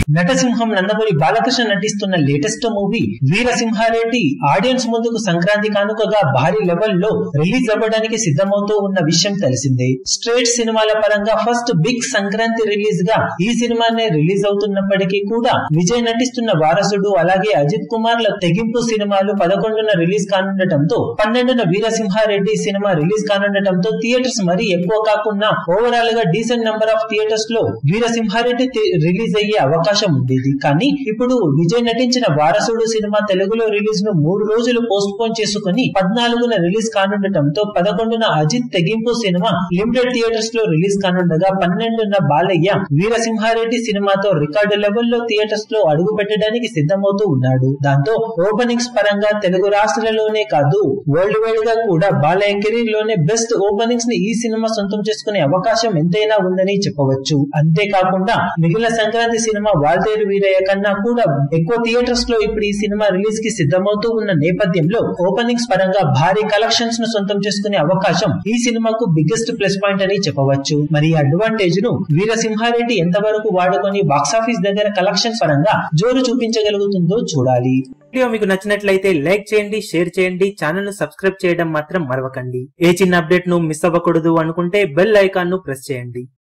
నటసింహం నందమూరి బాలకృష్ణ నటిస్తున్న latest movie Veera Simha Reddy audience ముందుకు సంక్రాంతి కానుకగా భారీ లెవెల్ లో రిలీజ్ అవ్వడానికి సిద్ధమవుతూ ఉన్న విషయం తెలిసిందే స్ట్రేట్ సినిమాల పరంగా ఫస్ట్ బిగ్ సంక్రాంతి రిలీజ్ గా ఈ సినిమానే రిలీజ్ అవుతున్నప్పటికీ కూడా విజయ్ నటిస్తున్న వారసుడు అలాగే అజిత్ కుమార్ ల తెగింపు సినిమాలు పదకొండున రిలీజ్ కానుండటంతో పన్నెండున వీరసింహారెడ్డి సినిమా రిలీజ్ కానుండటంతో థియేటర్స్ మరీ ఎక్కువ కాకుండా ఓవరాల్ గా డీసెంట్ నెంబర్ ఆఫ్ థియేటర్స్ లో వీరసింహారెడ్డి తి- రిలీజ్ అయ్యే అవకాశం ఉండేది కానీ ఇప్పుడు విజయ్ నటించిన వారసుడు సినిమా తెలుగులో రిలీజ్ ను మూడు రోజులు పోస్ట్ పోన్ చేసుకుని పద్నాలుగున రిలీజ్ కానుండటంతో పదకొండున అజిత్ తెగింపు సినిమా లిమిటెడ్ థియేటర్స్ లో రిలీజ్ కానుండగా పన్నెండున బాలయ్య వీరసింహారెడ్డి సినిమాతో రికార్డు లెవెల్లో థియేటర్స్ లో అడుగు పెట్టడానికి సిద్ధమవుతూ ఉన్నాడు దాంతో ఓపెనింగ్స్ పరంగా తెలుగు రాష్ట్రాలలోనే కాదు వరల్డ్ వైడ్ గా కూడా బాలయ్య కెరీర్ లోనే బెస్ట్ ఓపెనింగ్స్ ని ఈ సినిమా సొంతం చేసుకునే అవకాశం ఎంతైనా ఉందని చెప్పవచ్చు అంతేకాకుండా మిగిలిన సంక్రాంతి సినిమా వాల్తేరు వీరయ్య కన్నా కూడా ఎక్కువ థియేటర్స్ లో ఇప్పుడు ఈ సినిమా రిలీజ్ కి సిద్ధమవుతూ ఉన్న నేపథ్యంలో ఓపెనింగ్స్ పరంగా భారీ కలెక్షన్స్ ను సొంతం చేసుకునే అవకాశం ఈ సినిమాకు బిగ్గెస్ట్ ప్లస్ పాయింట్ అని చెప్పవచ్చు మరి ఈ అడ్వాంటేజ్ ను వీరసింహారెడ్డి ఎంతవరకు వాడుకొని బాక్సాఫీస్ దగ్గర కలెక్షన్స్ పరంగా జోరు చూపించగలుగుతుందో చూడాలి వీడియో మీకు నచ్చినట్లయితే లైక్ చేయండి షేర్ చేయండి ఛానల్ ను సబ్స్క్రైబ్ చేయడం మాత్రం మరవకండి ఏ చిన్న అప్డేట్ ను మిస్ అవ్వకూడదు అనుకుంటే బెల్ ఐకాన్ ను ప్రెస్ చేయండి